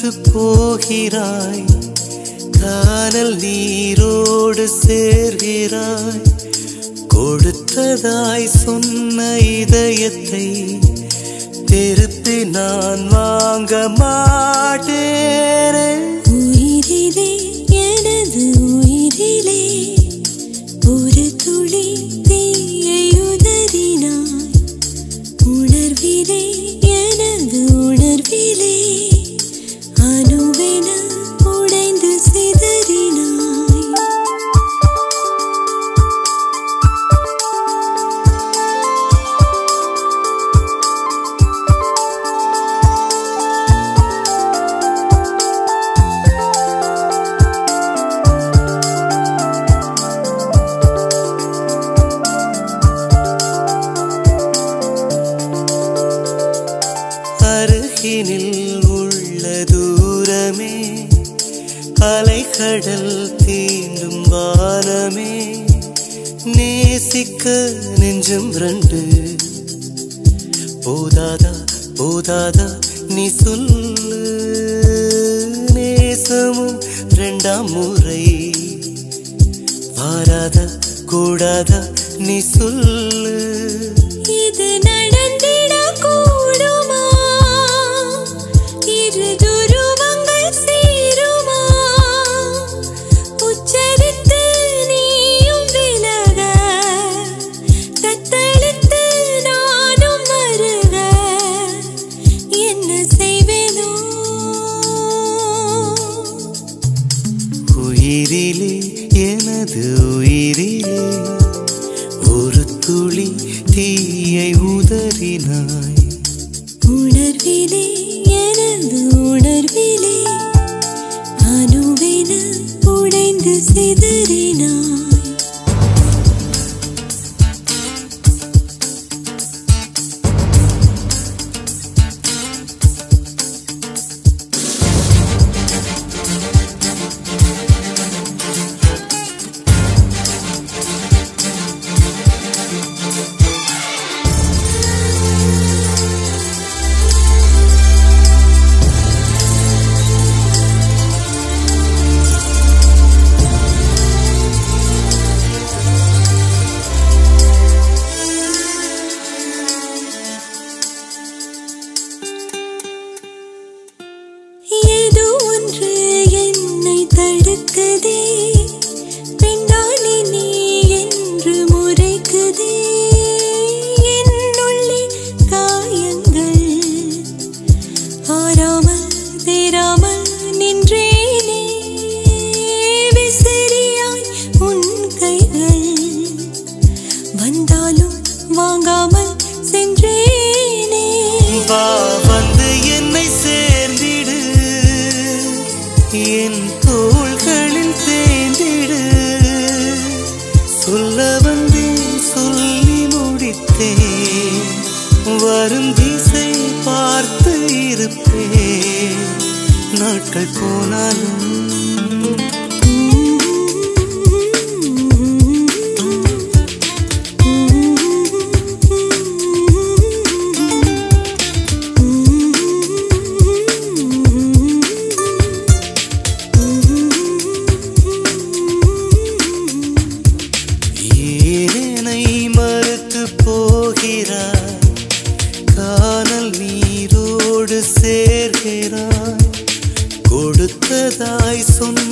மறுத்து போகிறாய் கானல் நீரோடு சேர்கிறாய் கொடுத்ததாய் சொன்ன இதயத்தை திருப்பி நான் வாங்க மாட்டேனே உயிரிலே எனது உயிரிலே ஒரு துளி தீயை உதறினாய் உணர்விலே எனது உணர்விலே அணுவென உடைந்து சிதறினாய் அருகினில் உள்ள தூரமே அலைக்கடல் தீண்டும் வானமே நேசிக்க நெஞ்சம் ரெண்டு போதாதா போதாதா நீ சொல்லு நேசமும் ரெண்டாம் முறை வாராதா கூடாதா நீ சொல்லு இது நடந்திடக் கூடுமா? இரு துருவங்கள் சேருமா? உச்சரித்து நீயும் விலக, தத்தளித்து நானும் மருக. என்ன செய்வேனோ உயிரிலே எனது உயிரிலே ஒரு துளி தீயை உதறினாய் உணர்விலே எனது உணர்விலே அணுவென உடைந்து சிதறினாய் ஏதோ ஒன்று என்னை தடுக்குதே பெண்ணாளி நீ என்று முறைக்குதே என்னுள்ளே காயங்கள் ஆறாமல் தேராமல் நின்றேனே விசிறியாய் உன் கைகள் வந்தாலும் வாங்காமல் சென்றேனே வா வந்து என்னை சேர்ந்திடு என் தோள்களில் தேர்ந்திடு சொல்ல வந்தேன் சொல்லி முடித்தேன் வரும் திசை பார்த்து இருப்பேன் நாட்கள் போனாலும் ஏனை மறுத்து போகிறாய் கானல் நீரோடு சேர்கிறாய் கொடுத்ததாய் சொன்ன